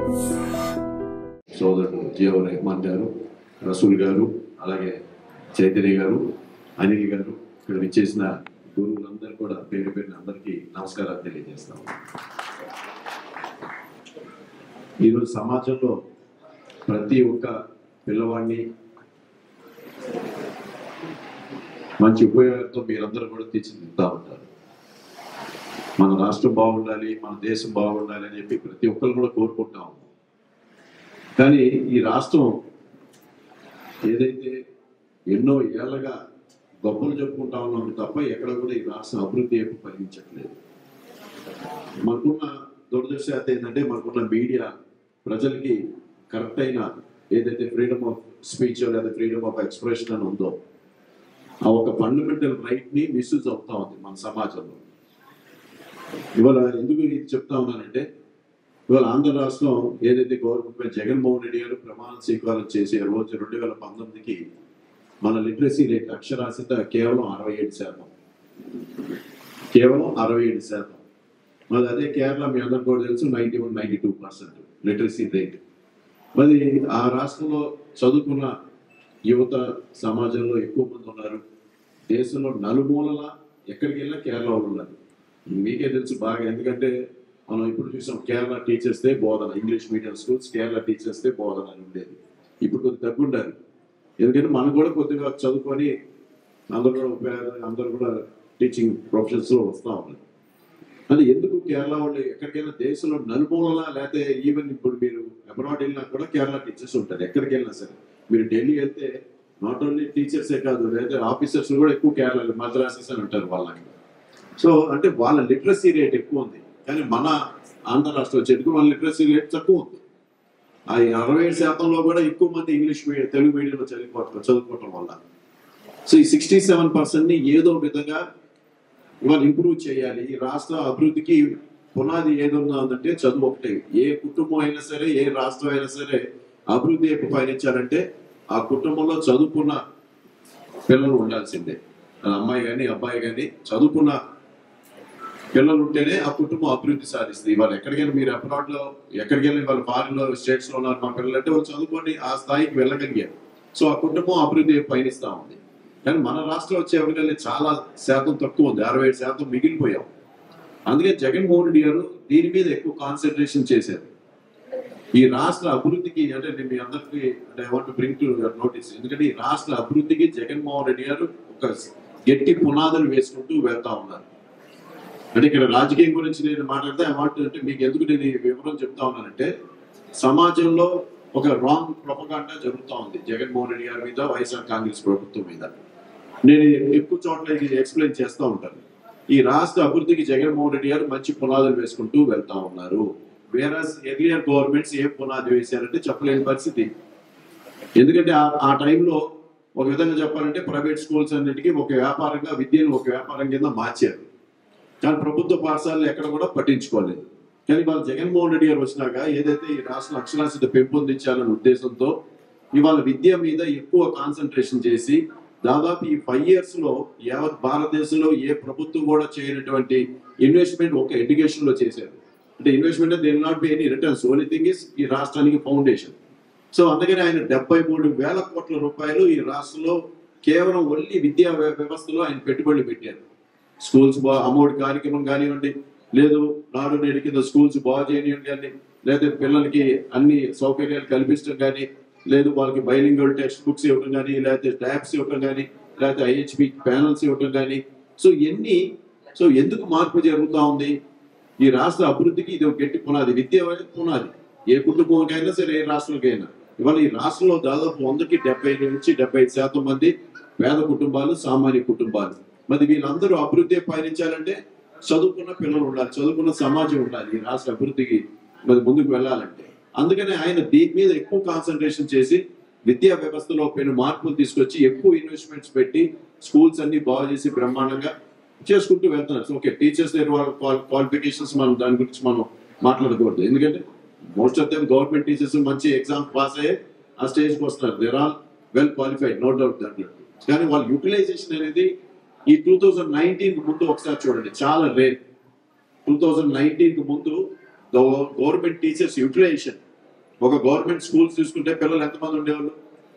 సోదరుడు జియో రెహమాన్ గారు రసూల్ గారు అలాగే చైతన్య గారు అనిల్ గారు ఇక్కడ విచ్చేసిన గురువులందరూ కూడా పేరు పేరున అందరికీ నమస్కారాలు తెలియజేస్తాం ఈరోజు సమాజంలో ప్రతి ఒక్క పిల్లవాడిని మంచి ఉపయోగంతో మీరందరూ కూడా తీర్చిదిద్దుతా ఉంటారు మన రాష్ట్రం బాగుండాలి మన దేశం బాగుండాలి అని చెప్పి ప్రతి ఒక్కరు కూడా కోరుకుంటా ఉన్నాం కానీ ఈ రాష్ట్రం ఏదైతే ఎన్నో ఏళ్ళగా గొప్పలు చెప్పుకుంటా ఉన్నాము తప్ప ఎక్కడ కూడా ఈ రాష్ట్రం అభివృద్ధి ఏమి ఫలించట్లేదు మనకున్న దురదృష్టాత ఏంటంటే మనకున్న మీడియా ప్రజలకి కరెక్ట్ అయిన ఏదైతే ఫ్రీడమ్ ఆఫ్ స్పీచ్ లేదా ఫ్రీడమ్ ఆఫ్ ఎక్స్ప్రెషన్ అని ఉందో ఆ ఒక ఫండమెంటల్ రైట్ ని మిస్యూజ్ అవుతా ఉంది మన సమాజంలో ఇవాళ ఎందుకు ఇది చెప్తా ఉన్నానంటే ఇవాళ ఆంధ్ర రాష్ట్రం ఏదైతే గవర్నమెంట్ జగన్మోహన్ రెడ్డి గారు ప్రమాణ స్వీకారం చేసే రోజు రెండు వేల పంతొమ్మిదికి మన లిటరసీ రేట్ అక్షరాస్యత కేవలం అరవై ఏడు శాతం కేవలం అరవై ఏడు శాతం మరి అదే కేరళ మీ అందరికి కూడా తెలుసు ninety one ninety two percent literacy rate మరి ఆ రాష్ట్రంలో చదువుకున్న యువత సమాజంలో ఎక్కువ మంది ఉన్నారు దేశంలో నలుమూలల ఎక్కడికి వెళ్ళినా కేరళ వాళ్ళు ఉన్నారు మీకే తెలుసు బాగా ఎందుకంటే మనం ఇప్పుడు చూసాం కేరళ టీచర్స్ డే బోధన English medium schools Kerala teachers day బోధన అని ఉండేది ఇప్పుడు కొద్దిగా తగ్గుండాలి ఎందుకంటే మనం కూడా కొద్దిగా చదువుకొని అందరూ కూడా ఉపయోగ అందరూ కూడా టీచింగ్ ప్రొఫెషన్స్ లో వస్తా ఉన్నారు అది ఎందుకు కేరళ వాళ్ళు ఎక్కడికైనా దేశంలో నలుమూలలా లేకపోతే ఈవెన్ ఇప్పుడు మీరు అబ్రాడ్ వెళ్ళినా కూడా కేరళ టీచర్స్ ఉంటారు ఎక్కడికి వెళ్ళినా సరే మీరు ఢిల్లీ వెళ్తే నాట్ ఓన్లీ టీచర్సే కాదు లేదా ఆఫీసర్స్ కూడా ఎక్కువ కేరళ మద్రాసెస్ అని ఉంటారు వాళ్ళకి సో అంటే వాళ్ళ లిటరసీ రేట్ ఎక్కువ ఉంది కానీ మన ఆంధ్ర రాష్ట్రం వచ్చేటికి వాళ్ళ లిటరసీ రేట్ తక్కువ ఉంది ఆ అరవై ఏడు శాతంలో కూడా ఎక్కువ మంది ఇంగ్లీష్ మీడియం తెలుగు మీడియంలో చదివిపోతారు చదువుకోవటం వల్ల సో ఈ సిక్స్టీ సెవెన్ పర్సెంట్ ని ఏదో విధంగా ఇవాళ ఇంప్రూవ్ చేయాలి ఈ రాష్ట్ర అభివృద్ధికి పునాది ఏదున్నదంటే చదువు ఒకటే ఏ కుటుంబం అయినా సరే ఏ రాష్ట్రం అయినా సరే అభివృద్ధి వైపు పయనించాలంటే ఆ కుటుంబంలో చదువుకున్న పిల్లలు ఉండాల్సిందే అది అమ్మాయి కానీ అబ్బాయి కానీ చదువుకున్న పిల్లలు ఉంటేనే ఆ కుటుంబం అభివృద్ధి సాధిస్తుంది ఇవాళ ఎక్కడికైనా మీరు అబ్రాడ్ లో ఎక్కడికైనా ఇవాళ ఫారిన్ లో స్టేట్స్ లో ఉన్నారు మా పిల్లలు అంటే వాళ్ళు చదువుకొని ఆ స్థాయికి వెళ్ళగలిగారు సో ఆ కుటుంబం అభివృద్ధి వైపు పయనిస్తా ఉంది కానీ మన రాష్ట్రం వచ్చే ఎవరికైనా చాలా శాతం తక్కువ ఉంది అరవై ఏడు శాతం మిగిలిపోయాం అందుకే జగన్మోహన్ రెడ్డి గారు దీని మీద ఎక్కువ కాన్సన్ట్రేషన్ చేశారు ఈ రాష్ట్ర అభివృద్ధికి అంటే నేను మీ అందరికీ అంటే I want bring to notice ఎందుకంటే ఈ రాష్ట్ర అభివృద్ధికి జగన్మోహన్ రెడ్డి గారు ఒక గట్టి పునాదులు వేసుకుంటూ వెళ్తా ఉన్నారు అంటే ఇక్కడ రాజకీయం గురించి నేను మాట్లాడితే ఐ వాంట్ అంటే మీకు ఎందుకు నేను ఈ వివరం చెప్తా ఉన్నానంటే సమాజంలో ఒక రాంగ్ ప్రొపగాండా జరుగుతూ ఉంది జగన్మోహన్ రెడ్డి గారి మీద వైఎస్ఆర్ కాంగ్రెస్ ప్రభుత్వం మీద నేను ఎక్కువ చోట్ల ఇది ఎక్స్ప్లెయిన్ చేస్తూ ఉంటాను ఈ రాష్ట్ర అభివృద్ధికి జగన్మోహన్ రెడ్డి గారు మంచి పునాదులు వేసుకుంటూ వెళ్తా ఉన్నారు వేరస్ ఎర్లియర్ గవర్నమెంట్స్ ఏ పునాది వేశారంటే చెప్పలేని పరిస్థితి ఎందుకంటే ఆ- ఆ టైంలో ఒక విధంగా చెప్పాలంటే ప్రైవేట్ స్కూల్స్ అన్నిటికీ ఒక వ్యాపారంగా విద్యను ఒక వ్యాపారం కింద మార్చారు కానీ ప్రభుత్వ పాఠశాలలు ఎక్కడ కూడా పట్టించుకోలేదు కానీ ఇవాళ జగన్మోహన్ రెడ్డి గారు వచ్చినాక ఏదైతే ఈ రాష్ట్ర అక్షరాస్యత పెంపొందించాలనే ఉద్దేశంతో ఇవాళ విద్య మీద ఎక్కువ కాన్సన్ట్రేషన్ చేసి దాదాపు ఈ ఫైవ్ ఇయర్స్ లో యావత్ భారతదేశంలో ఏ ప్రభుత్వం కూడా చేయనటువంటి ఇన్వెస్ట్మెంట్ ఒక ఎడ్యుకేషన్ లో చేశారు అంటే investment there not be any returns only thing is ఈ రాష్ట్రానికి ఫౌండేషన్ సో అందుకని ఆయన డెబ్బై మూడు వేల కోట్ల రూపాయలు ఈ రాష్ట్రంలో కేవలం ఒళ్ళి విద్యా వ్య- వ్యవస్థలో ఆయన పెట్టుబడులు పెట్టారు స్కూల్స్ బా అమౌంట్ కార్యక్రమం కానివ్వండి లేదు నాడు నేడు కింద స్కూల్స్ బాగు చేయనివ్వండి కానీ లేదా పిల్లలకి అన్ని సౌకర్యాలు కల్పించడం కానీ లేదు వాళ్ళకి బైలింగల్ టెక్స్ట్ బుక్స్ ఇవ్వడం కానీ లేకపోతే ట్యాబ్స్ ఇవ్వడం కానీ లేకపోతే ఐహెచ్పి ప్యానల్స్ ఇవ్వడం కానీ సో ఎన్ని సో ఎందుకు మార్పు జరుగుతూ ఉంది ఈ రాష్ట్ర అభివృద్ధికి ఇది ఒక గట్టి పునాది విద్య అనేది పునాది ఏ కుటుంబంకైనా సరే ఏ రాష్ట్రానికైనా ఇవాళ ఈ రాష్ట్రంలో దాదాపు వందకి డెబ్బై నుంచి డెబ్బై ఐదు శాతం మంది పేద కుటుంబాలు సామాన్య కుటుంబాలు మరి వీళ్ళందరూ అభివృద్ధి పయనించాలంటే చదువుకున్న పిల్లలు ఉండాలి చదువుకున్న సమాజం ఉండాలి ఈ రాష్ట్ర అభివృద్ధికి మరి ముందుకు వెళ్ళాలంటే అందుకనే ఆయన దీని మీద ఎక్కువ కాన్సన్ట్రేషన్ చేసి విద్యా వ్యవస్థలో పెను మార్పులు తీసుకొచ్చి ఎక్కువ ఇన్వెస్ట్మెంట్స్ పెట్టి స్కూల్స్ అన్ని బాగు చేసి బ్రహ్మాండంగా చేసుకుంటూ వెళ్తున్నారు ఓకే టీచర్స్ దగ్గర వాళ్ళ క్వాలిఫికేషన్స్ మనం దాని గురించి మనం మాట్లాడకూడదు ఎందుకంటే most of them government teachers మంచి ఎగ్జామ్ పాస్ అయ్యే ఆ స్టేజ్కి వస్తారు they're all well qualified no doubt దాంట్లో కానీ వాళ్ళ యూటిలైజేషన్ అనేది ఈ టూ థౌజండ్ నైన్టీన్ ముందు ఒకసారి చూడండి చాలా రేర్ టూ థౌజండ్ నైన్టీన్ ముందు గవర్నమెంట్ టీచర్స్ యూటిలైజేషన్ ఒక గవర్నమెంట్ స్కూల్స్ చూసుకుంటే పిల్లలు ఎంతమంది ఉండేవాళ్ళు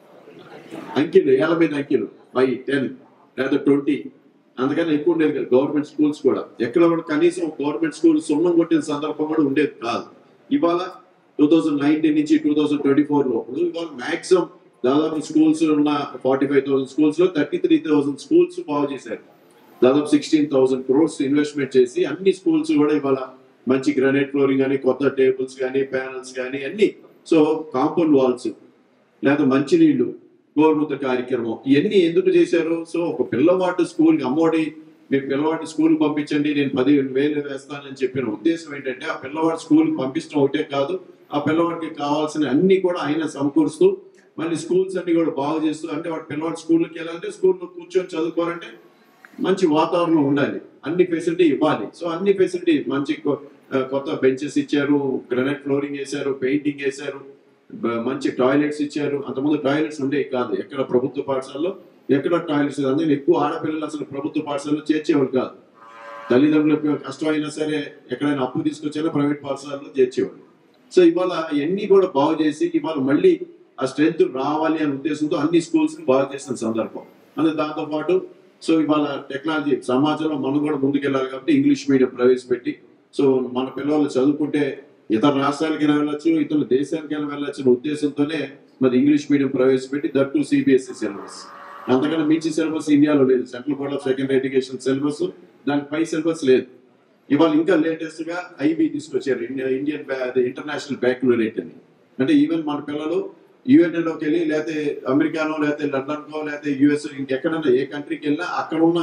అంకెలు ఏళ్ళ మీద అంకెలు ఫైవ్ టెన్ లేదా ట్వంటీ అందుకని ఎక్కువ ఉండేది కదా గవర్నమెంట్ స్కూల్స్ కూడా ఎక్కడ కూడా కనీసం గవర్నమెంట్ స్కూల్ సున్నం కొట్టిన సందర్భం కూడా ఉండేది కాదు ఇవాళ టూ థౌజండ్ నైన్టీన్ నుంచి టూ థౌజండ్ ట్వంటీ ఫోర్ లోపల ఇవాళ మాక్సిమం దాదాపు స్కూల్స్ ఉన్న ఫార్టీ ఫైవ్ థౌసండ్ స్కూల్స్ లో థర్టీ త్రీ థౌసండ్ స్కూల్స్ బాగు చేశారు దాదాపు సిక్స్టీన్ థౌసండ్ క్రోర్స్ ఇన్వెస్ట్మెంట్ చేసి అన్ని స్కూల్స్ కూడా ఇవాళ మంచి గ్రానైట్ ఫ్లోరింగ్ కానీ కొత్త టేబుల్స్ కానీ ప్యానల్స్ కానీ అన్ని సో కాంపౌండ్ వాల్స్ లేదా మంచినీళ్లు గోరుముద్ద కార్యక్రమం ఇవన్నీ ఎందుకు చేశారు సో ఒక పిల్లవాడు స్కూల్ అమ్మఒడి మీరు పిల్లవాడిని స్కూల్ పంపించండి నేను పదిహేను వేలు వేస్తానని చెప్పిన ఉద్దేశం ఏంటంటే ఆ పిల్లవాడు స్కూల్ పంపించడం ఒకటే కాదు ఆ పిల్లవాడికి కావాల్సిన అన్ని కూడా ఆయన సమకూరుస్తూ మళ్ళీ స్కూల్స్ అన్ని కూడా బాగు చేస్తూ అంటే వాడు పిల్లవాడు స్కూల్కి వెళ్ళాలంటే స్కూల్లో కూర్చొని చదువుకోవాలంటే మంచి వాతావరణం ఉండాలి అన్ని ఫెసిలిటీ ఇవ్వాలి సో అన్ని ఫెసిలిటీ మంచి కొ- ఆ, కొత్త బెంచెస్ ఇచ్చారు గ్రనైట్ ఫ్లోరింగ్ వేశారు పెయింటింగ్ వేశారు బ- మంచి టాయిలెట్స్ ఇచ్చారు అంతకుముందు టాయిలెట్స్ ఉండేవి కాదు ఎక్కడ ప్రభుత్వ పాఠశాలలో ఎక్కడ టాయిలెట్స్ అందుకని ఎక్కువ ఆడపిల్లలు అసలు ప్రభుత్వ పాఠశాలలో చేర్చేవారు కాదు తల్లిదండ్రులకు కష్టమైనా సరే ఎక్కడైనా అప్పు తీసుకొచ్చైనా ప్రైవేట్ పాఠశాలలో చేర్చేవారు సో ఇవాళ ఇవన్నీ కూడా బాగు చేసి ఇవాళ మళ్ళీ ఆ స్ట్రెంత్ రావాలి అనే ఉద్దేశంతో అన్ని స్కూల్స్ బాగు చేసిన సందర్భం అందుకే దాంతో పాటు సో ఇవాళ టెక్నాలజీ సమాజంలో మనం కూడా ముందుకెళ్ళాలి కాబట్టి ఇంగ్లీష్ మీడియం ప్రవేశపెట్టి సో మన పిల్లలు చదువుకుంటే ఇతర రాష్ట్రాలకైనా వెళ్ళొచ్చు ఇతర దేశానికైనా వెళ్ళొచ్చు అనే ఉద్దేశంతోనే మరి ఇంగ్లీష్ మీడియం ప్రవేశపెట్టి దట్ టు సిబిఎస్ఈ సిలబస్ అంతకన్నా మించి సిలబస్ ఇండియాలో లేదు central board of secondary education syllabus దానికి పై సిలబస్ లేదు ఇవాళ ఇంకా లేటెస్ట్ గా ఐబీ తీసుకొచ్చారు ఇండియా ఇండియన్ ఇంటర్నేషనల్ బ్యాక్యులరేట్ అని అంటే ఈవెన్ మన పిల్లలు యుఎన్ఏ లోకి వెళ్ళి లేకపోతే అమెరికానో లేకపోతే లండన్ కో లేకపోతే యుఎస్ ఇంకెక్కడైనా ఏ కంట్రీకి వెళ్ళినా అక్కడ ఉన్న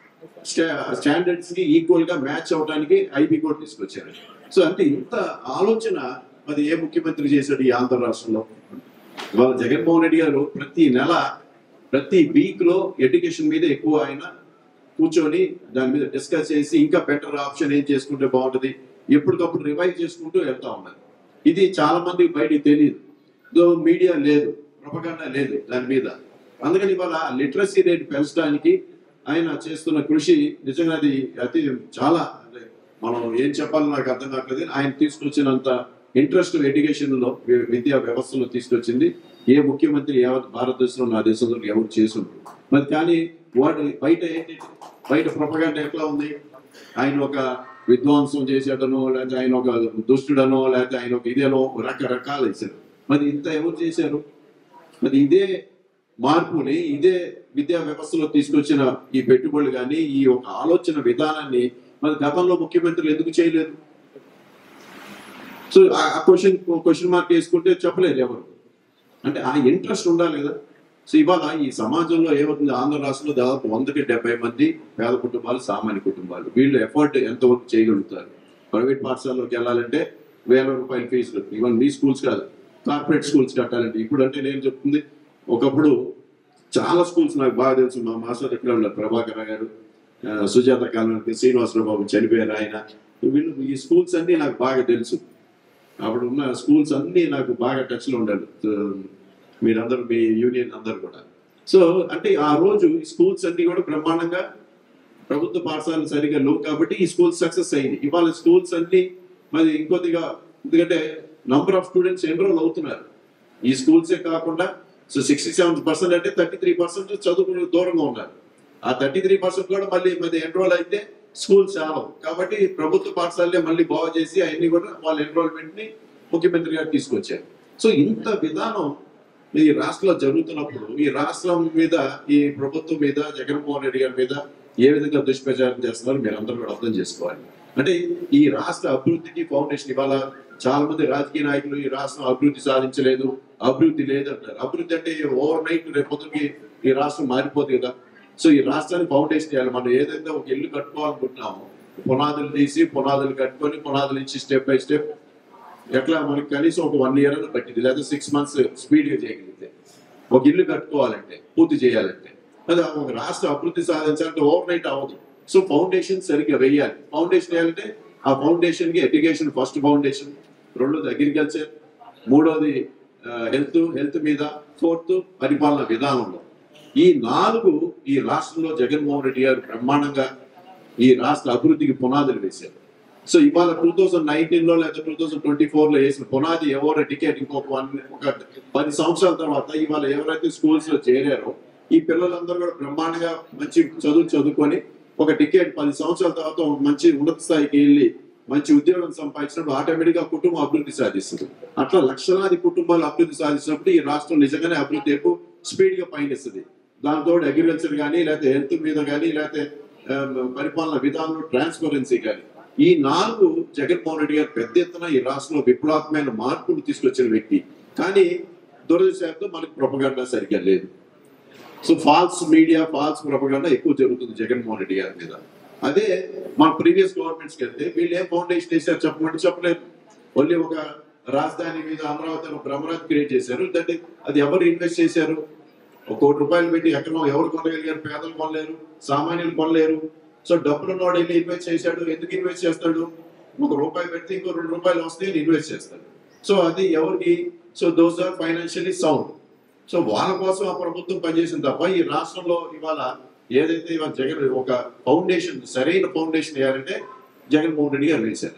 స్టాండర్డ్స్ కి ఈక్వల్ గా మ్యాచ్ అవడానికి ఐబీ కూడా తీసుకొచ్చారు సో అంటే ఇంత ఆలోచన మరి ఏ ముఖ్యమంత్రి చేశాడు ఈ ఆంధ్ర రాష్ట్రంలో ఇవాళ జగన్మోహన్ రెడ్డి గారు ప్రతి నెల ప్రతి వీక్ లో ఎడ్యుకేషన్ మీద ఎక్కువ ఆయన కూర్చొని దాని మీద డిస్కస్ చేసి ఇంకా బెటర్ ఆప్షన్ ఏం చేసుకుంటే బాగుంటది ఎప్పటికప్పుడు రివైజ్ చేసుకుంటూ వెళ్తా ఉన్నారు ఇది చాలా మందికి బయటికి తెలియదు దో మీడియా లేదు ప్రపగండా లేదు దాని మీద అందుకని ఇవాళ లిటరసీ రేట్ పెంచడానికి ఆయన చేస్తున్న కృషి నిజంగా అది అతి చాలా అంటే మనం ఏం చెప్పాలో నాకు అర్థం కావట్లేదు ఆయన తీసుకొచ్చినంత ఇంట్రెస్ట్ ఎడ్యుకేషన్ లో వి- విద్యా వ్యవస్థలో తీసుకొచ్చింది ఏ ముఖ్యమంత్రి యావత్ భారతదేశంలో నా దేశంలో ఎవరు చేసుంటారు మరి కానీ వాడు బయట ఏంటి బయట ప్రపగండ ఎట్లా ఉంది ఆయన ఒక విధ్వంసం చేసేటనో లేకపోతే ఆయన ఒక దుష్టుడనో లేకపోతే ఆయన ఒక ఇదేనో రకరకాలు వేశారు మరి ఇంత ఎవరు చేశారు మరి ఇదే మార్పుని ఇదే విద్యా వ్యవస్థలో తీసుకొచ్చిన ఈ పెట్టుబడులు కానీ ఈ ఒక ఆలోచన విధానాన్ని మరి గతంలో ముఖ్యమంత్రులు ఎందుకు చేయలేదు సో ఆ క్వశ్చన్ క్వశ్చన్ మార్క్ వేసుకుంటే చెప్పలేదు ఎవరు అంటే ఆ ఇంట్రెస్ట్ ఉండాలి కదా సో ఇవాళ ఈ సమాజంలో ఏమవుతుంది ఆంధ్ర రాష్ట్రంలో దాదాపు వందకి డెబ్బై మంది పేద కుటుంబాలు సామాన్య కుటుంబాలు వీళ్ళు ఎఫర్ట్ ఎంతవరకు చేయగలుగుతారు ప్రైవేట్ పాఠశాలలోకి వెళ్ళాలంటే వేల రూపాయల ఫీజులు ఈవెన్ మీ స్కూల్స్ కాదు కార్పొరేట్ స్కూల్స్ కట్టాలంటే ఇప్పుడు అంటే నేను చెప్తుంది ఒకప్పుడు చాలా స్కూల్స్ నాకు బాగా తెలుసు మా మాస్టర్ ఎక్కడ ఉన్నారు ప్రభాకర్ గారు ఆ, సుజాత కాలనికి శ్రీనివాసరావు బాబు చనిపోయారు ఆయన వీళ్ళు ఈ స్కూల్స్ అన్ని నాకు బాగా తెలుసు అప్పుడు ఉన్న స్కూల్స్ అన్ని నాకు బాగా టచ్ లో ఉండాలి మీరందరూ మీ యూనియన్ అందరు కూడా సో అంటే ఆ రోజు ఈ స్కూల్స్ అన్ని కూడా బ్రహ్మాండంగా ప్రభుత్వ పాఠశాలలు సరిగా లేవు కాబట్టి ఈ స్కూల్స్ సక్సెస్ అయింది ఇవాళ స్కూల్స్ అన్ని మరి ఇంకొద్దిగా ఎందుకంటే నంబర్ ఆఫ్ స్టూడెంట్స్ ఎన్రోల్ అవుతున్నారు ఈ స్కూల్సే కాకుండా సో సిక్స్టీ సెవెన్ పర్సెంట్ అంటే థర్టీ త్రీ పర్సెంట్ చదువుకునే దూరంగా ఉన్నారు ఆ థర్టీ త్రీ పర్సెంట్ కూడా మళ్ళీ మళ్ళీ ఎన్రోల్ అయితే స్కూల్ చాలవు కాబట్టి ప్రభుత్వ పాఠశాలలే మళ్ళీ బాగు చేసి అవన్నీ కూడా వాళ్ళ ఎన్రోల్మెంట్ ని ముఖ్యమంత్రి గారు తీసుకొచ్చారు సో ఇంత విధానం ఈ రాష్ట్రంలో జరుగుతున్నప్పుడు ఈ రాష్ట్రం మీద ఈ ప్రభుత్వం మీద జగన్మోహన్ రెడ్డి గారి మీద ఏ విధంగా దుష్ప్రచారం చేస్తున్నారో మీరు అందరూ కూడా అర్థం చేసుకోవాలి అంటే ఈ రాష్ట్ర అభివృద్ధికి ఫౌండేషన్ ఇవాళ చాలా మంది రాజకీయ నాయకులు ఈ రాష్ట్రం అభివృద్ధి సాధించలేదు అభివృద్ధి లేదంటారు అభివృద్ధి అంటే ఓవర్ నైట్ రేపొద్దుకి ఈ రాష్ట్రం మారిపోతుంది కదా సో ఈ రాష్ట్రానికి ఫౌండేషన్ చేయాలి మనం ఏదైతే ఒక ఇల్లు కట్టుకోవాలనుకుంటున్నామో పునాదులు తీసి పునాదులు కట్టుకొని పునాదులు ఇచ్చి స్టెప్ బై స్టెప్ ఎట్లా మనకి కనీసం ఒక వన్ ఇయర్ అని పట్టింది లేదా సిక్స్ మంత్స్ స్పీడ్ గా చేయగలిగితే ఒక ఇల్లు కట్టుకోవాలంటే పూర్తి చేయాలంటే అది ఒక రాష్ట్ర అభివృద్ధి సాధించాలంటే ఓవర్ నైట్ అవ్వదు సో ఫౌండేషన్ సరిగ్గా వేయాలి ఫౌండేషన్ వేయాలంటే ఆ ఫౌండేషన్ కి ఎడ్యుకేషన్ ఫస్ట్ ఫౌండేషన్ రెండోది అగ్రికల్చర్ మూడోది హెల్త్ హెల్త్ మీద ఫోర్త్ పరిపాలన విధానంలో ఈ నాలుగు ఈ రాష్ట్రంలో జగన్మోహన్ రెడ్డి గారు బ్రహ్మాండంగా ఈ రాష్ట్ర అభివృద్ధికి పునాదులు వేశారు సో ఇవాళ టూ థౌసండ్ నైన్టీన్ లో లేదా టూ థౌసండ్ ట్వంటీ ఫోర్ లో వేసిన పునాది ఎవరు టికెట్ ఇంకొక వన్ ఒక పది సంవత్సరాల తర్వాత ఇవాళ ఎవరైతే స్కూల్స్ లో చేరారో ఈ పిల్లలందరూ కూడా బ్రహ్మాండంగా మంచి చదువు చదువుకొని ఒక టికెట్ పది సంవత్సరాల తర్వాత ఒక మంచి ఉన్నత స్థాయికి వెళ్ళి మంచి ఉద్యోగం సంపాదించినప్పుడు ఆటోమేటిక్ గా కుటుంబం అభివృద్ధి సాధిస్తుంది అట్లా లక్షలాది కుటుంబాలు అభివృద్ధి సాధించినప్పుడు ఈ రాష్ట్రం నిజంగానే అభివృద్ధి వైపు స్పీడ్ గా పయనిస్తుంది దాంతో అగ్రికల్చర్ కానీ లేకపోతే హెల్త్ మీద కానీ లేకపోతే ఆ, పరిపాలన విధానం ట్రాన్స్పరెన్సీ కానీ ఈ నాలుగు జగన్మోహన్ రెడ్డి గారు పెద్ద ఎత్తున ఈ రాష్ట్రంలో విప్లవాత్మకమైన మార్పులు తీసుకొచ్చిన వ్యక్తి కానీ దురదృష్టంతో మనకు ప్రొపగండా సరిగ్గా లేదు so false media false propaganda ఎక్కువ జరుగుతుంది జగన్మోహన్ రెడ్డి గారి మీద అదే మన ప్రీవియస్ గవర్నమెంట్స్కి వెళ్తే వీళ్ళు ఏం ఫౌండేషన్ వేసారు చెప్పమంటే చెప్పలేదు ఓన్లీ ఒక రాజధాని మీద అమరావతి అని ఒక అమరావతి క్రియేట్ చేశారు దాన్ని అది ఎవరు ఇన్వెస్ట్ చేశారు ఒక కోటి రూపాయలు పెట్టి ఎకరం ఎవరు కొనగలిగారు పేదలు కొనలేరు సామాన్యులు కొనలేరు సో డబ్బులు ఉన్నవాడు వెళ్ళి ఇన్వెస్ట్ చేశాడు ఎందుకు ఇన్వెస్ట్ చేస్తాడు ఒక రూపాయి పెడితే ఇంకో రెండు రూపాయలు వస్తే ఇన్వెస్ట్ చేస్తాడు సో అది ఎవరికి so those are financially sound so వాళ్ళ కోసం ఆ ప్రభుత్వం పనిచేసింది తప్ప ఈ రాష్ట్రంలో ఇవాళ ఏదైతే ఇవాళ జగన్ ఒక ఫౌండేషన్ సరైన ఫౌండేషన్ వేయాలంటే జగన్మోహన్ రెడ్డి గారు వేశారు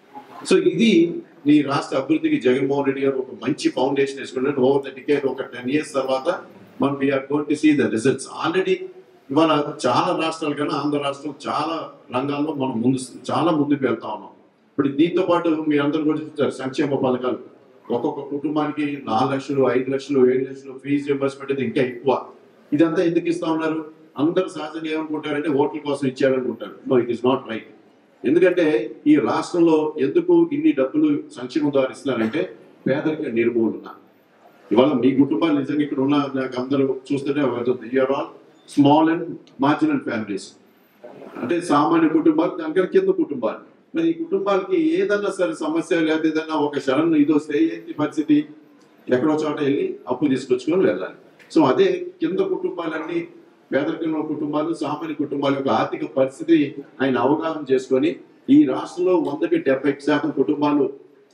సో ఇది నీ రాష్ట్ర అభివృద్ధికి జగన్మోహన్ రెడ్డి గారు ఒక మంచి ఫౌండేషన్ వేసుకున్నారు ఓవర్ ద టికెట్ ఒక టెన్ ఇయర్స్ తర్వాత మనం we are going to see the results already ఇవాళ చాలా రాష్ట్రాల కన్నా ఆంధ్ర రాష్ట్రం చాలా రంగాల్లో మనం ముందు చాలా ముందుకు వెళ్తా ఉన్నాం ఇప్పుడు దీంతో పాటు మీరందరూ కూడా చూస్తారు సంక్షేమ పథకాలు ఒక్కొక్క కుటుంబానికి నాలుగు లక్షలు ఐదు లక్షలు ఏడు లక్షలు ఫీజు రింబర్స్మెంట్ అయితే ఇంకా ఎక్కువ ఇదంతా ఎందుకు ఇస్తా ఉన్నారు అందరూ సహజంగా ఏమనుకుంటారంటే ఓట్ల కోసం ఇచ్చారనుకుంటారు no it is not right ఎందుకంటే ఈ రాష్ట్రంలో ఎందుకు ఇన్ని డబ్బులు సంక్షేమం ద్వారా ఇస్తున్నారంటే పేదరిక నిర్మూలన ఇవాళ మీ కుటుంబాలు నిజంగా ఇక్కడ ఉన్న నాకు అందరూ చూస్తుంటే అర్థమవుతుంది you are all small and marginal families అంటే సామాన్య కుటుంబాలు దానికన్నా కింద కుటుంబాలు మరి ఈ కుటుంబాలకి ఏదన్నా సరే సమస్య లేదా ఏదన్నా ఒక శరణ్ ఇది వస్తే ఏంటి పరిస్థితి ఎక్కడో చోట వెళ్ళి అప్పు తీసుకొచ్చుకొని వెళ్ళాలి సో అదే కింద కుటుంబాలన్నీ పేదరికంలో కుటుంబాలు సామాన్య కుటుంబాల యొక్క ఆర్థిక పరిస్థితి ఆయన అవగాహన చేసుకొని ఈ రాష్ట్రంలో వందకి డెబ్బై శాతం కుటుంబాలు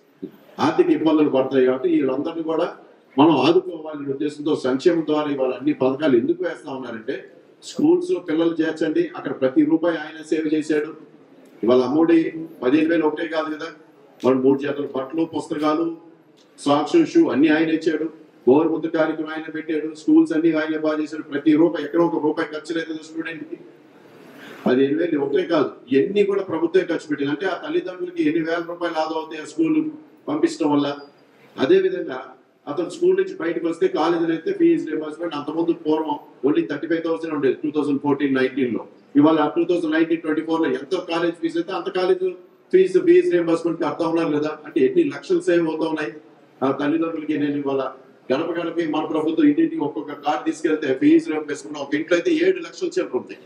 ఆర్థిక ఇబ్బందులు పడతాయి కాబట్టి వీళ్ళందరినీ కూడా మనం ఆదుకోవాలనే ఉద్దేశంతో సంక్షేమం ద్వారా ఇవాళ అన్ని పథకాలు ఎందుకు వేస్తా ఉన్నారంటే స్కూల్స్ లో పిల్లలు చేర్చండి అక్కడ ప్రతి రూపాయి ఆయన సేవ చేశాడు ఇవాళ అమ్మఒడి పదిహేను వేలు ఒకటే కాదు కదా వాళ్ళు మూడు జతల బట్టలు పుస్తకాలు సాక్స్ షూ అన్ని ఆయన ఇచ్చాడు గోరుముద్దు కార్యక్రమం ఆయన పెట్టాడు స్కూల్స్ అన్ని ఆయన బాగా చేశాడు ప్రతి రూపాయి ఎక్కడ ఒక రూపాయి ఖర్చు లేదు స్టూడెంట్ కి పదిహేను వేలు ఒకటే కాదు ఎన్ని కూడా ప్రభుత్వమే ఖర్చు పెట్టింది అంటే ఆ తల్లిదండ్రులకి ఎన్ని వేల రూపాయలు ఆదా అవుతాయి ఆ స్కూల్ పంపించడం వల్ల అదే విధంగా అతను స్కూల్ నుంచి బయటకు వస్తే కాలేజీలో అయితే ఫీజు రియంబర్స్మెంట్ అంతకుముందు పూర్వం ఓన్లీ థర్టీ ఫైవ్ థౌసండ్ ఉండేది టూ థౌసండ్ ఫోర్టీన్ నైన్టీన్ లో ఇవాళ two thousand nineteen twenty four లో ఎంత కాలేజ్ ఫీజు అయితే అంత కాలేజ్ ఫీజు ఫీజు రియంబర్స్మెంట్ కడతా ఉన్నారు లేదా అంటే ఎన్ని లక్షలు సేవ్ అవుతా ఉన్నాయి ఆ తల్లిదండ్రులకి నేను ఇవాళ గడప గడపకి మన ప్రభుత్వం ఇంటింటికి ఒక్కొక్క కార్డు తీసుకెళ్తే ఫీజు రియంబర్స్మెంట్ ఒక ఇంట్లో అయితే ఏడు లక్షల చిల్లర ఉంది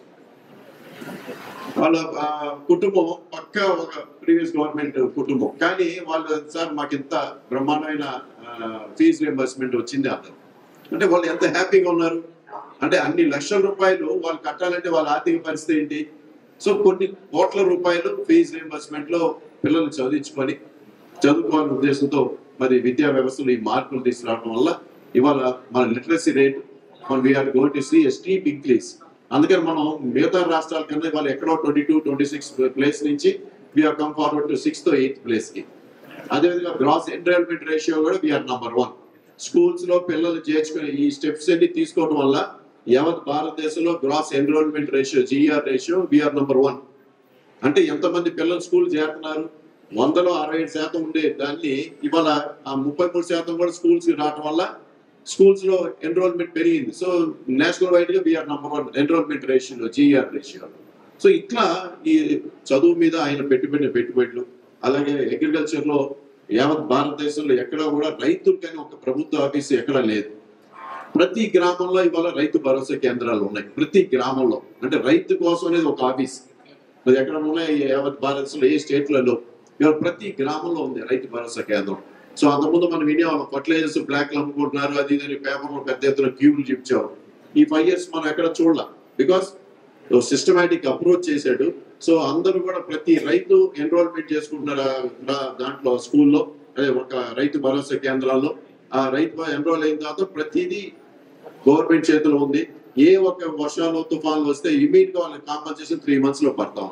వాళ్ళ ఆ, కుటుంబం పక్క ఒక ప్రీవియస్ గవర్నమెంట్ కుటుంబం కానీ వాళ్ళు సార్ మాకు ఇంత బ్రహ్మాండమైన ఫీజు రియంబర్స్మెంట్ వచ్చింది అన్నారు అంటే వాళ్ళు ఎంత హ్యాపీగా ఉన్నారు అంటే అన్ని లక్షల రూపాయలు వాళ్ళు కట్టాలంటే వాళ్ళ ఆర్థిక పరిస్థితి ఏంటి సో కొన్ని కోట్ల రూపాయలు ఫీజు రియంబర్స్మెంట్ లో పిల్లలు చదివించుకొని చదువుకోవాలనే ఉద్దేశంతో మరి విద్యా వ్యవస్థలో ఈ మార్పులు తీసుకురావడం వల్ల ఇవాళ మన లిటరసీ రేట్ మన we are going to see a steep increase అందుకని మనం మిగతా రాష్ట్రాల కన్నా వాళ్ళు ఎక్కడో twenty two twenty six place నుంచి we are come forward to sixth eighth place కి అదేవిధంగా గ్రాస్ ఎన్రోల్మెంట్ రేషియో కూడా వీఆర్ నంబర్ వన్ స్కూల్స్ లో పిల్లలు చేర్చుకునే ఈ స్టెప్స్ అన్ని తీసుకోవడం వల్ల యావత్ భారతదేశంలో gross enrolment ratio GR ratio we are number one అంటే ఎంతమంది పిల్లలు స్కూల్ చేరుతున్నారు వందలో అరవై ఏడు శాతం ఉండే దాన్ని ఇవాళ ఆ ముప్పై మూడు శాతం కూడా స్కూల్స్ రావడం వల్ల స్కూల్స్ లో ఎన్రోల్మెంట్ పెరిగింది సో నేషనల్ వైడ్ గా we are number one enrolment ratio GR ratio so ఇట్లా ఈ చదువు మీద ఆయన పెట్టుబడి పెట్టుబడులు అలాగే అగ్రికల్చర్ లో యావత్ భారతదేశంలో ఎక్కడా కూడా రైతులకని ఒక ప్రభుత్వ ఆఫీసు ఎక్కడా లేదు ప్రతి గ్రామంలో ఇవాళ రైతు భరోసా కేంద్రాలు ఉన్నాయి ప్రతి గ్రామంలో అంటే రైతు కోసం అనేది ఒక ఆఫీస్ అది ఎక్కడ ఉన్నాయి యావత్ భారతదేశంలో ఏ స్టేట్లలో ఇవాళ ప్రతి గ్రామంలో ఉంది రైతు భరోసా కేంద్రం సో అంతకుముందు మనం వినేవాళ్ళం ఫర్టిలైజర్స్ బ్లాక్ అమ్ముకుంటున్నారు అది ఇది పేపర్ పెద్ద ఎత్తున క్యూలు చూపించారు ఈ ఫైవ్ ఇయర్స్ మనం ఎక్కడ చూడాల బికాస్ సిస్టమేటిక్ అప్రోచ్ చేశాడు సో అందరూ కూడా ప్రతి రైతు ఎన్రోల్మెంట్ చేసుకుంటున్నారు ఆ- ఆ దాంట్లో స్కూల్లో అదే ఒక రైతు భరోసా కేంద్రాల్లో ఆ రైతు ఎన్రోల్ అయిన తర్వాత ప్రతిదీ గవర్నమెంట్ చేతిలో ఉంది ఏ ఒక్క వర్షాలు తుఫాన్లు వస్తే ఇమీడియట్ గా వాళ్ళకి కాంపన్సేషన్ త్రీ మంత్స్ లో పడతా ఉన్నాయి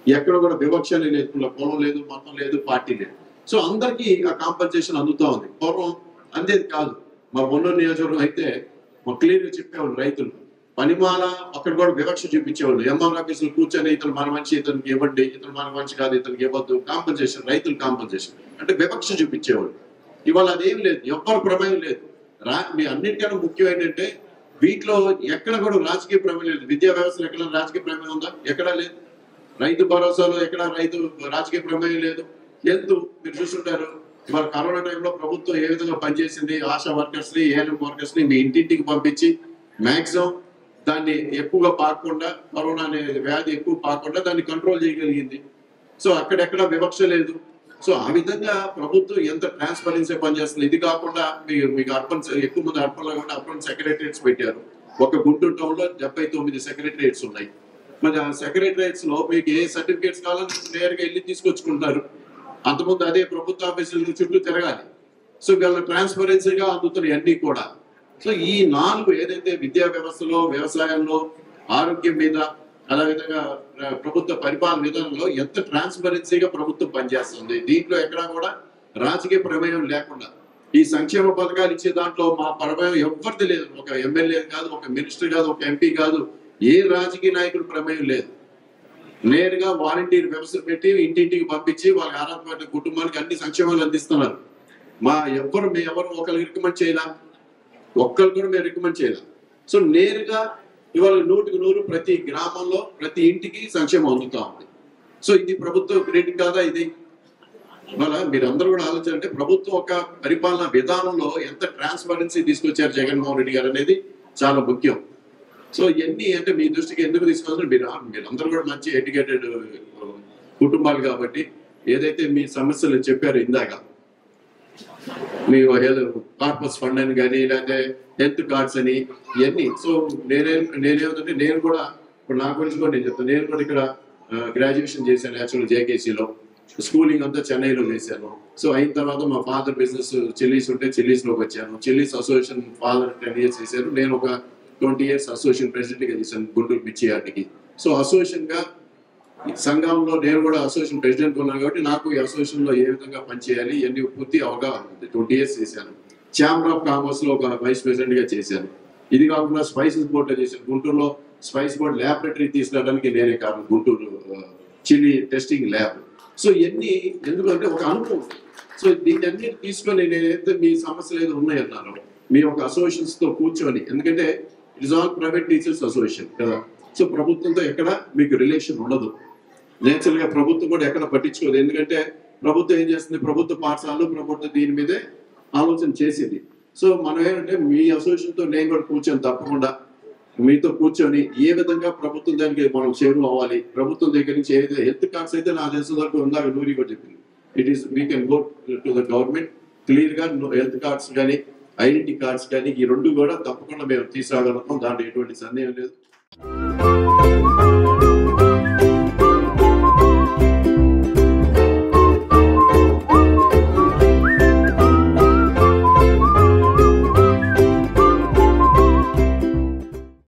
ఎక్కడ కూడా వివక్ష లేదు ఇలా కులం లేదు మతం లేదు పార్టీ లేదు సో అందరికీ ఆ కాంపన్సేషన్ అందుతా ఉంది పూర్వం అందేది కాదు మా బొన్నూరు నియోజకవర్గం అయితే మా క్లియర్గా చెప్పేవాళ్ళు రైతులు పనిమాల అక్కడ కూడా వివక్ష చూపించేవాళ్ళు ఎంఆర్ ఆఫీసులు కూర్చొని ఇతను మన మనిషి ఇతనికి ఇవ్వండి ఇతను మన మనిషి కాదు ఇతనికి ఇవ్వద్దు కాంపన్సేషన్ రైతులు కాంపన్సేషన్ అంటే వివక్ష చూపించేవాళ్ళు ఇవాళ అదేం లేదు ఎవ్వరు ప్రమేయం లేదు రా మీ అన్నిటికన్నా ముఖ్యం ఏంటంటే వీటిలో ఎక్కడ కూడా రాజకీయ ప్రమేయం లేదు విద్యా వ్యవస్థలో ఎక్కడ రాజకీయ ప్రమేయం ఉందా ఎక్కడా లేదు రైతు భరోసాలో ఎక్కడ రైతు రాజకీయ ప్రమేయం లేదు హెల్త్ మీరు చూస్తుంటారు మన కరోనా టైంలో ప్రభుత్వం ఏ విధంగా పనిచేసింది ఆశా వర్కర్స్ ని ఏఎన్ఎం వర్కర్స్ ని మీ ఇంటింటికి పంపించి మాక్సిమం దాన్ని ఎక్కువగా పాకకుండా కరోనా అనే వ్యాధి ఎక్కువ పాకకుండా దాన్ని కంట్రోల్ చేయగలిగింది సో అక్కడెక్కడ వివక్ష లేదు సో ఆ విధంగా ప్రభుత్వం ఎంత ట్రాన్స్పరెన్సీ పనిచేస్తుంది ఇది కాకుండా మీ- మీకు అర్బన్ ఎక్కువ మంది అర్బన్ లో కూడా అర్బన్ సెక్రటరియట్స్ పెట్టారు ఒక గుంటూరు టౌన్ లో డెబ్బై తొమ్మిది సెక్రటరియట్స్ ఉన్నాయి మరి ఆ సెక్రటరియట్స్ లో మీకు ఏ సర్టిఫికేట్స్ కావాలని నేరుగా వెళ్ళి తీసుకొచ్చుకుంటారు అంతకుముందు అదే ప్రభుత్వ ఆఫీసుల చుట్టూ తిరగాలి సో వీళ్ళ ట్రాన్స్పరెన్సీగా అందుతున్నాయి అన్ని కూడా సో ఈ నాలుగు ఏదైతే విద్యా వ్యవస్థలో వ్యవసాయంలో ఆరోగ్యం మీద అదేవిధంగా ఆ, ప్రభుత్వ పరిపాలన విధానంలో ఎంత ట్రాన్స్పరెన్సీగా ప్రభుత్వం పనిచేస్తుంది దీంట్లో ఎక్కడా కూడా రాజకీయ ప్రమేయం లేకుండా ఈ సంక్షేమ పథకాలు ఇచ్చే దాంట్లో మా ప్రమేయం ఎవరిది లేదు ఒక ఎమ్మెల్యే కాదు ఒక మినిస్టర్ కాదు ఒక ఎంపీ కాదు ఏ రాజకీయ నాయకుడు ప్రమేయం లేదు నేరుగా వాలంటీర్ వ్యవస్థ పెట్టి ఇంటింటికి పంపించి వాళ్ళ ఆరాధపడిన కుటుంబానికి అన్ని సంక్షేమాలు అందిస్తున్నారు మా ఎవ్వరు మేము ఎవరు ఒకరికి రికమెండ్ చేయాల ఒక్కరు కూడా మేము రికమెండ్ చేయాలి సో నేరుగా ఇవాళ నూటికి నూరు ప్రతి గ్రామంలో ప్రతి ఇంటికి సంక్షేమం అందుతా ఉంది సో ఇది ప్రభుత్వ క్రెడిట్ కాదా ఇది ఇవాళ మీరు అందరూ కూడా ఆలోచించాలంటే ప్రభుత్వం ఒక పరిపాలన విధానంలో ఎంత ట్రాన్స్పరెన్సీ తీసుకొచ్చారు జగన్మోహన్ రెడ్డి గారు అనేది చాలా ముఖ్యం సో ఇవన్నీ అంటే మీ దృష్టికి ఎందుకు తీసుకొస్తారు మీరు మీరందరూ కూడా మంచి ఎడ్యుకేటెడ్ కుటుంబాలు కాబట్టి ఏదైతే మీ సమస్యలు చెప్పారు ఇందాక మీ హెల్త్ కార్పస్ ఫండ్ అని కానీ లేకపోతే హెల్త్ కార్డ్స్ అని ఇవన్నీ సో నేనేం నేనేమంటే నేను కూడా ఇప్పుడు నా గురించి కూడా నేను చెప్తాను నేను కూడా ఇక్కడ గ్రాడ్యుయేషన్ చేశాను యాక్చువల్ జేకేసీలో స్కూలింగ్ అంతా చెన్నైలో చేశాను సో అయిన తర్వాత మా ఫాదర్ బిజినెస్ చెల్లీస్ ఉంటే చెల్లీస్ లోకి వచ్చాను chillies association father ten years చేశారు నేను ఒక ట్వంటీ ఇయర్స్ అసోసియేషన్ ప్రెసిడెంట్ గా చేశాను గుంటూరు మిర్చి యార్డ్కి సో అసోసియేషన్ గా సంఘంలో నేను కూడా అసోసియేషన్ ప్రెసిడెంట్ ఉన్నాను కాబట్టి నాకు ఈ అసోసియేషన్ లో ఏ విధంగా పనిచేయాలి ఇవన్నీ పూర్తి అవగాహన ఉంది ట్వంటీ ఇయర్స్ చేశాను ఛాంబర్ ఆఫ్ కామర్స్ లో ఒక వైస్ ప్రెసిడెంట్ గా చేశాను ఇది కాకుండా స్పైసెస్ బోర్డ్ లో చేశాను గుంటూరులో స్పైస్ బోర్డ్ ల్యాబొరేటరీ తీసుకురావడానికి నేనే కారణం Guntur chilli testing lab so ఇవన్నీ ఎందుకంటే ఒక అనుభవం సో దీన్ని తీసుకొని నేనైతే మీ సమస్యలు ఏదో ఉన్నాయన్నాను మీ ఒక అసోసియేషన్స్ తో కూర్చొని ఎందుకంటే it is all private teachers association కదా సో ప్రభుత్వంతో ఎక్కడ మీకు రిలేషన్ ఉండదు నేచురల్ గా ప్రభుత్వం కూడా ఎక్కడ పట్టించుకోదు ఎందుకంటే ప్రభుత్వం ఏం చేస్తుంది ప్రభుత్వ పాఠశాలలు ప్రభుత్వం దీని మీదే ఆలోచన చేసేది సో మనం ఏంటంటే మీ అసోసియేషన్ తో నేను కూడా కూర్చొని తప్పకుండా మీతో కూర్చొని ఏ విధంగా ప్రభుత్వం దానికి మనం చేరువ అవ్వాలి ప్రభుత్వం దగ్గర నుంచి ఏదైతే హెల్త్ కార్డ్స్ అయితే నా తెలిసిన వరకు ఉందాక నూరి కూడా చెప్పింది it is we can go to the government clear గా హెల్త్ కార్డ్స్ కానీ ఐడెంటిటీ కార్డ్స్ కానీ ఈ రెండు కూడా తప్పకుండా మేము తీసుకురాగలుగుతాం దాంట్లో ఎటువంటి సందేహం లేదు